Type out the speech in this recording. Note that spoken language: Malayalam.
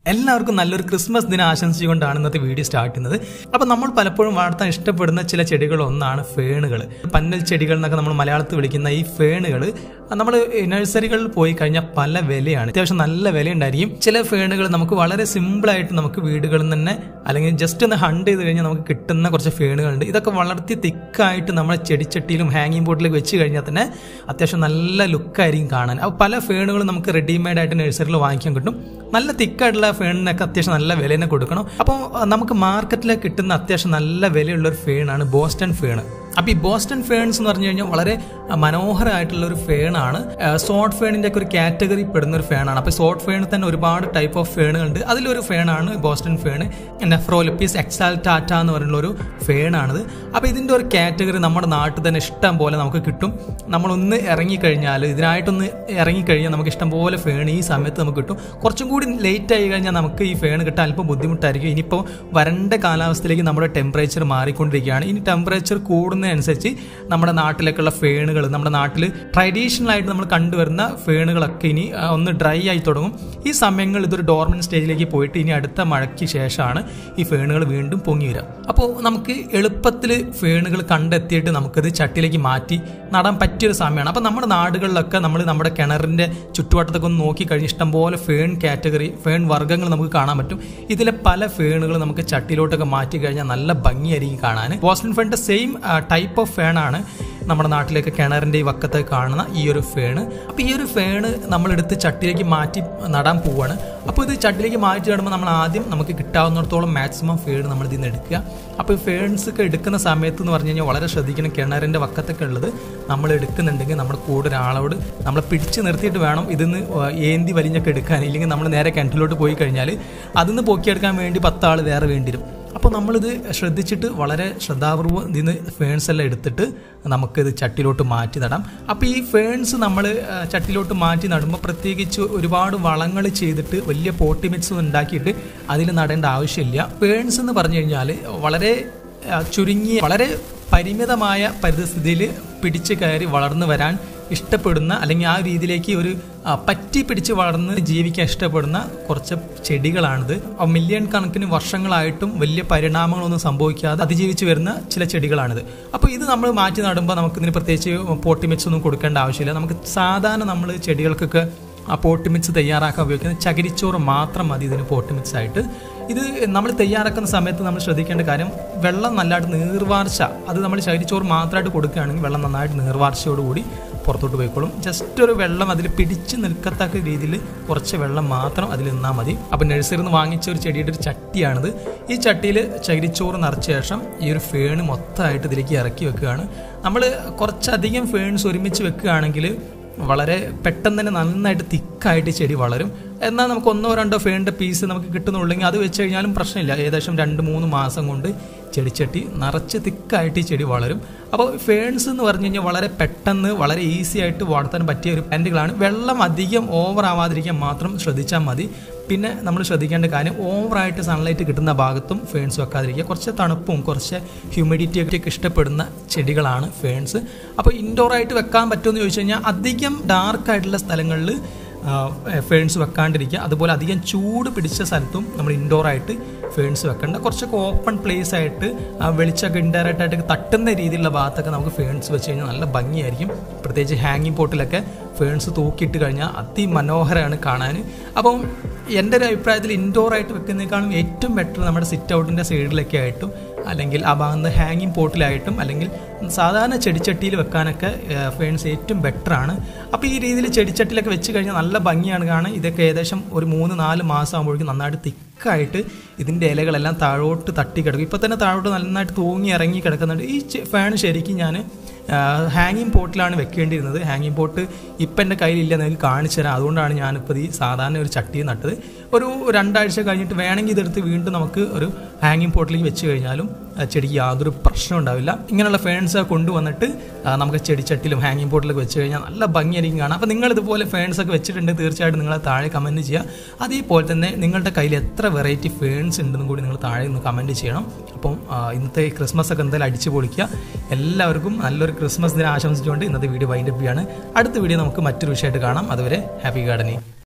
എല്ലാവർക്കും നല്ലൊരു ക്രിസ്മസ് ദിനം ആശംസിച്ചുകൊണ്ടാണ് ഇന്നത്തെ വീഡിയോ സ്റ്റാർട്ട് ചെയ്യുന്നത് അപ്പോൾ നമ്മൾ പലപ്പോഴും വളർത്താൻ ഇഷ്ടപ്പെടുന്ന ചില ചെടികൾ ഒന്നാണ് ഫേണുകൾ പന്നൽ ചെടികൾ എന്നൊക്കെ നമ്മൾ മലയാളത്തിൽ വിളിക്കുന്ന ഈ ഫേണുകൾ നമ്മൾ നഴ്സറികളിൽ പോയി കഴിഞ്ഞാൽ പല വിലയാണ് അത്യാവശ്യം നല്ല വിലയുണ്ടായിരിക്കും ചില ഫേണുകൾ നമുക്ക് വളരെ സിമ്പിളായിട്ട് നമുക്ക് വീടുകളിൽ നിന്ന് തന്നെ അല്ലെങ്കിൽ ജസ്റ്റ് ഒന്ന് ഹണ്ട് ചെയ്ത് കഴിഞ്ഞാൽ നമുക്ക് കിട്ടുന്ന കുറച്ച് ഫേണുകളുണ്ട് ഇതൊക്കെ വളർത്തി തിക്കായിട്ട് നമ്മുടെ ചെടിച്ചട്ടിയിലും ഹാങ്ങിങ് ബോർഡിലേക്ക് വെച്ച് കഴിഞ്ഞാൽ തന്നെ അത്യാവശ്യം നല്ല ലുക്കായിരിക്കും കാണാൻ അപ്പോൾ പല ഫേണുകളും നമുക്ക് റെഡിമെയ്ഡ് ആയിട്ട് നഴ്സറിയിൽ വാങ്ങിക്കാൻ കിട്ടും നല്ല തിക്കായിട്ടുള്ള ഫേണിനൊക്കെ അത്യാവശ്യം നല്ല വില തന്നെ കൊടുക്കണം അപ്പോൾ നമുക്ക് മാർക്കറ്റിൽ കിട്ടുന്ന അത്യാവശ്യം നല്ല വിലയുള്ള ഒരു ഫേണാണ് ബോസ്റ്റൺ ഫേണ് അപ്പോൾ ഈ ബോസ്റ്റൺ ഫേൺസ് എന്ന് പറഞ്ഞു കഴിഞ്ഞാൽ വളരെ മനോഹരമായിട്ടുള്ള ഒരു ഫേണാണ് സോട്ട് ഫേണിന്റെ ഒക്കെ ഒരു കാറ്റഗറി പെടുന്ന ഒരു ഫേണാണ് അപ്പോൾ സോട്ട് ഫേണിൽ തന്നെ ഒരുപാട് ടൈപ്പ് ഓഫ് ഫേണുകളുണ്ട് അതിലൊരു ഫേണാണ് Boston fern Nephrolepis exaltata എന്ന് പറയുന്ന ഒരു ഫേണാണിത് അപ്പോൾ ഇതിൻ്റെ ഒരു കാറ്റഗറി നമ്മുടെ നാട്ടിൽ തന്നെ ഇഷ്ടം പോലെ നമുക്ക് കിട്ടും നമ്മളൊന്ന് ഇറങ്ങിക്കഴിഞ്ഞാൽ ഇതിനായിട്ടൊന്ന് ഇറങ്ങിക്കഴിഞ്ഞാൽ നമുക്ക് ഇഷ്ടം പോലെ ഫേൺ ഈ സമയത്ത് നമുക്ക് കിട്ടും കുറച്ചും കൂടി ലേറ്റ് ആയി കഴിഞ്ഞാൽ നമുക്ക് ഈ ഫേൺ കിട്ടാൻ അല്പം ബുദ്ധിമുട്ടായിരിക്കും ഇനിയിപ്പോൾ വരണ്ട കാലാവസ്ഥയിലേക്ക് നമ്മുടെ ടെമ്പറേച്ചർ മാറിക്കൊണ്ടിരിക്കുകയാണ് ഇനി ടെമ്പറേച്ചർ കൂടുന്നതനുസരിച്ച് നമ്മുടെ നാട്ടിലേക്കുള്ള ഫേണുകൾ നമ്മുടെ നാട്ടിൽ ട്രഡീഷണൽ ആയിട്ട് നമ്മൾ കണ്ടുവരുന്ന ഫേണുകളൊക്കെ ഇനി ആ, ഒന്ന് ഡ്രൈ ആയി തുടങ്ങും ഈ സമയങ്ങൾ ഇതൊരു ഡോർമൻ സ്റ്റേജിലേക്ക് പോയിട്ട് ഇനി അടുത്ത മഴയ്ക്ക് ശേഷമാണ് ഈ ഫേണുകൾ വീണ്ടും പൊങ്ങി വരിക അപ്പോൾ നമുക്ക് എളുപ്പത്തിൽ ഫേണുകൾ കണ്ടെത്തിയിട്ട് നമുക്കത് ചട്ടിയിലേക്ക് മാറ്റി നടാൻ പറ്റിയൊരു സമയമാണ് അപ്പോൾ നമ്മുടെ നാടുകളിലൊക്കെ നമ്മൾ നമ്മുടെ കിണറിൻ്റെ ചുറ്റുവട്ടത്തൊക്കെ ഒന്ന് നോക്കിക്കഴിഞ്ഞ് ഇഷ്ടംപോലെ ഫേൺ കാറ്റഗറി ഫേൺ വർഗ്ഗങ്ങൾ നമുക്ക് കാണാൻ പറ്റും ഇതിലെ പല ഫേണുകൾ നമുക്ക് ചട്ടിയിലോട്ടൊക്കെ മാറ്റി കഴിഞ്ഞാൽ നല്ല ഭംഗിയായിരിക്കും കാണാൻ ബോസ്റ്റൺ ഫേണിൻ്റെ സെയിം ടൈപ്പ് ഓഫ് ഫേണാണ് നമ്മുടെ നാട്ടിലേക്ക് കിണറിൻ്റെ ഈ വക്കത്ത് കാണുന്ന ഈ ഒരു ഫേണ് അപ്പോൾ ഈ ഒരു ഫേണ് നമ്മളെടുത്ത് ചട്ടിയിലേക്ക് മാറ്റി നടാൻ പോവാണ് അപ്പോൾ ഇത് ചട്ടിയിലേക്ക് മാറ്റി നടുമ്പോൾ നമ്മൾ ആദ്യം നമുക്ക് കിട്ടാവുന്നിടത്തോളം മാക്സിമം ഫേൺ നമ്മൾ ഇതിൽ നിന്ന് എടുക്കുക അപ്പോൾ ഈ ഫേൺസ് ഒക്കെ എടുക്കുന്ന സമയത്ത് എന്ന് പറഞ്ഞു കഴിഞ്ഞാൽ വളരെ ശ്രദ്ധിക്കണം കിണറിൻ്റെ വക്കത്തൊക്കെ ഉള്ളത് നമ്മൾ എടുക്കുന്നുണ്ടെങ്കിൽ നമ്മുടെ കൂടെ ഒരാളോട് നമ്മളെ പിടിച്ച് നിർത്തിയിട്ട് വേണം ഇതിന്ന് ഏന്തി വലിഞ്ഞൊക്കെ എടുക്കാൻ ഇല്ലെങ്കിൽ നമ്മൾ നേരെ കിണറ്റിലോട്ട് പോയി കഴിഞ്ഞാൽ അതിന്ന് പൊക്കിയെടുക്കാൻ വേണ്ടി പത്താൾ വേറെ വേണ്ടിവരും അപ്പോൾ നമ്മളിത് ശ്രദ്ധിച്ചിട്ട് വളരെ ശ്രദ്ധാപൂർവ്വം ഇതിന്ന് ഫേൺസ് എല്ലാം എടുത്തിട്ട് നമുക്കിത് ചട്ടിലോട്ട് മാറ്റി നടാം അപ്പോൾ ഈ ഫേൺസ് നമ്മൾ ചട്ടിലോട്ട് മാറ്റി നടുമ്പോൾ പ്രത്യേകിച്ച് ഒരുപാട് വളങ്ങൾ ചെയ്തിട്ട് വലിയ പോട്ടി മിക്സ് ഉണ്ടാക്കിയിട്ട് അതിൽ നടേണ്ട ആവശ്യമില്ല ഫേൺസ് എന്ന് പറഞ്ഞു കഴിഞ്ഞാൽ വളരെ ആ, ചുരുങ്ങിയ വളരെ പരിമിതമായ പരിസ്ഥിതിയിൽ പിടിച്ചു കയറി വളർന്നു വരാൻ ഇഷ്ടപ്പെടുന്ന അല്ലെങ്കിൽ ആ രീതിയിലേക്ക് ഒരു ആ, പറ്റി പിടിച്ച് വളർന്ന് ജീവിക്കാൻ ഇഷ്ടപ്പെടുന്ന കുറച്ച് ചെടികളാണിത് ആ മില്യൺ കണക്കിന് വർഷങ്ങളായിട്ടും വലിയ പരിണാമങ്ങളൊന്നും സംഭവിക്കാതെ അതിജീവിച്ച് വരുന്ന ചില ചെടികളാണിത് അപ്പോൾ ഇത് നമ്മൾ മാറ്റി നടുമ്പോൾ നമുക്ക് ഇതിന് പ്രത്യേകിച്ച് പോട്ടി മിക്സ് ഒന്നും കൊടുക്കേണ്ട ആവശ്യമില്ല നമുക്ക് സാധാരണ നമ്മൾ ചെടികൾക്കൊക്കെ ആ പോട്ടി മിക്സ് തയ്യാറാക്കാൻ ഉപയോഗിക്കുന്ന ചകിരിച്ചോറ് മാത്രം മതി ഇതിന് പോട്ടി മിക്സ് ആയിട്ട് ഇത് നമ്മൾ തയ്യാറാക്കുന്ന സമയത്ത് നമ്മൾ ശ്രദ്ധിക്കേണ്ട കാര്യം വെള്ളം നല്ലതായിട്ട് നീർവാർച്ച അത് നമ്മൾ ചകിരിച്ചോറ് മാത്രമായിട്ട് കൊടുക്കുകയാണെങ്കിൽ വെള്ളം നന്നായിട്ട് നീർവാർച്ചയോടുകൂടി പുറത്തോട്ട് പോയിക്കോളും ജസ്റ്റ് ഒരു വെള്ളം അതിൽ പിടിച്ച് നിൽക്കത്തക്ക രീതിയിൽ കുറച്ച് വെള്ളം മാത്രം അതിൽ നിന്നാൽ മതി അപ്പം നഴ്സറിയിൽ നിന്ന് വാങ്ങിച്ച ഒരു ചെടിയുടെ ഒരു ചട്ടിയാണിത് ഈ ചട്ടിയിൽ ചകിരിച്ചോറ് നിറച്ച ശേഷം ഈ ഒരു ഫേണ് മൊത്തമായിട്ട് ഇതിലേക്ക് ഇറക്കി വെക്കുകയാണ് നമ്മൾ കുറച്ചധികം ഫേൺസ് ഒരുമിച്ച് വെക്കുകയാണെങ്കിൽ വളരെ പെട്ടെന്ന് തന്നെ നന്നായിട്ട് തിക്കായിട്ട് ചെടി വളരും എന്നാൽ നമുക്ക് ഒന്നോ രണ്ടോ ഫേണിൻ്റെ പീസ് നമുക്ക് കിട്ടുന്നുള്ളെങ്കിൽ അത് വെച്ച് കഴിഞ്ഞാലും പ്രശ്നമില്ല ഏകദേശം രണ്ട് മൂന്ന് മാസം കൊണ്ട് ചെടിച്ചട്ടി നിറച്ച് തിക്കായിട്ട് ഈ ചെടി വളരും അപ്പോൾ ഫേൺസ് എന്ന് പറഞ്ഞു കഴിഞ്ഞാൽ വളരെ പെട്ടെന്ന് വളരെ ഈസി ആയിട്ട് വളർത്താൻ പറ്റിയ ഒരു പ്ലാന്റുകളാണ് വെള്ളം അധികം ഓവർ ആവാതിരിക്കാൻ മാത്രം ശ്രദ്ധിച്ചാൽ മതി പിന്നെ നമ്മൾ ശ്രദ്ധിക്കേണ്ട കാര്യം ഓവറായിട്ട് സൺലൈറ്റ് കിട്ടുന്ന ഭാഗത്തും ഫേൺസ് വെക്കാതിരിക്കുക കുറച്ച് തണുപ്പും കുറച്ച് ഹ്യൂമിഡിറ്റി ഒക്കെ ഇഷ്ടപ്പെടുന്ന ചെടികളാണ് ഫേൺസ് അപ്പോൾ ഇൻഡോർ ആയിട്ട് വെക്കാൻ പറ്റുമെന്ന് ചോദിച്ചു കഴിഞ്ഞാൽ അധികം ഡാർക്ക് ആയിട്ടുള്ള സ്ഥലങ്ങളിൽ ഫേൺസ് വെക്കാണ്ടിരിക്കുക അതുപോലെ അധികം ചൂട് പിടിച്ച സ്ഥലത്തും നമ്മൾ ഇൻഡോർ ആയിട്ട് ഫേൺസ് വെക്കേണ്ട കുറച്ചൊക്കെ ഓപ്പൺ പ്ലേസ് ആയിട്ട് ആ വെളിച്ചമൊക്കെ ഇൻഡയറക്റ്റ് ആയിട്ട് തട്ടുന്ന രീതിയിലുള്ള ഭാഗത്തൊക്കെ നമുക്ക് ഫേൺസ് വെച്ച് കഴിഞ്ഞാൽ നല്ല ഭംഗിയായിരിക്കും പ്രത്യേകിച്ച് ഹാങ്ങിങ് പോട്ടിലൊക്കെ ഫേൺസ് തൂക്കിയിട്ട് കഴിഞ്ഞാൽ അതിമനോഹരമാണ് കാണാൻ അപ്പം എൻ്റെ ഒരു അഭിപ്രായത്തിൽ ഇൻഡോർ ആയിട്ട് വെക്കുന്നതിനേക്കാളും ഏറ്റവും ബെറ്റർ നമ്മുടെ സിറ്റ് ഔട്ടിൻ്റെ സൈഡിലൊക്കെ ആയിട്ടും അല്ലെങ്കിൽ ആ ഭാഗത്ത് ഹാങ്ങിങ് പോട്ടിലായിട്ടും അല്ലെങ്കിൽ സാധാരണ ചെടിച്ചട്ടിയിൽ വെക്കാനൊക്കെ ഫേൺസ് ഏറ്റവും ബെറ്ററാണ് അപ്പോൾ ഈ രീതിയിൽ ചെടിച്ചട്ടിയിലൊക്കെ വെച്ച് കഴിഞ്ഞാൽ നല്ല ഭംഗിയാണ് കാണാൻ ഇതൊക്കെ ഏകദേശം ഒരു മൂന്ന് നാല് മാസം ആകുമ്പോഴേക്കും നന്നായിട്ട് തിക്കായിട്ട് ഇതിൻ്റെ ഇലകളെല്ലാം താഴോട്ട് തട്ടി കിടക്കും ഇപ്പോൾ തന്നെ താഴോട്ട് നന്നായിട്ട് തൂങ്ങി ഇറങ്ങി കിടക്കുന്നുണ്ട് ഈ ഫാൻ ശരിക്കും ഞാൻ ഹാങ്ങിങ് പോട്ടിലാണ് വെക്കേണ്ടിയിരുന്നത് ഹാങ്ങിങ് പോട്ട് ഇപ്പം എൻ്റെ കയ്യിലില്ല നിങ്ങൾക്ക് കാണിച്ചു തരാം അതുകൊണ്ടാണ് ഞാനിപ്പോൾ ഈ സാധാരണ ഒരു ചട്ടി നട്ടത് ഒരു രണ്ടാഴ്ച കഴിഞ്ഞിട്ട് വേണമെങ്കിൽ ഇതെടുത്ത് വീണ്ടും നമുക്ക് ഒരു ഹാങ്ങിങ് പോട്ടിലേക്ക് വെച്ച് കഴിഞ്ഞാലും ആ ചെടിക്ക് യാതൊരു പ്രശ്നം ഉണ്ടാവില്ല ഇങ്ങനെയുള്ള ഫേൺസ് കൊണ്ടുവന്നിട്ട് ആ, നമുക്ക് ചെടിച്ചട്ടിലും ഹാങ്ങിങ് പോട്ടിലൊക്കെ വെച്ച് കഴിഞ്ഞാൽ നല്ല ഭംഗിയായിരിക്കും കാണാം അപ്പോൾ നിങ്ങൾ ഇതുപോലെ ഫേൺസ് ഒക്കെ വെച്ചിട്ടുണ്ട് തീർച്ചയായിട്ടും നിങ്ങൾ താഴെ കമൻറ്റ് ചെയ്യുക അതേപോലെ തന്നെ നിങ്ങളുടെ കയ്യിൽ എത്ര വെറൈറ്റി ഫേൺസ് ഉണ്ടെന്നും കൂടി നിങ്ങൾ താഴെ ഒന്ന് കമൻറ്റ് ചെയ്യണം അപ്പം ആ, ഇന്നത്തെ ക്രിസ്മസ് ഒക്കെ എന്തായാലും അടിച്ചു പൊളിക്കുക എല്ലാവർക്കും നല്ലൊരു ക്രിസ്മസ് ദിനം ആശംസിച്ചുകൊണ്ട് ഇന്നത്തെ വീഡിയോ വൈൻഡപ്പ് ചെയ്യാണ് അടുത്ത വീഡിയോ നമുക്ക് മറ്റൊരു വിഷയമായിട്ട് കാണാം അതുവരെ ഹാപ്പി ഗാർഡനിങ്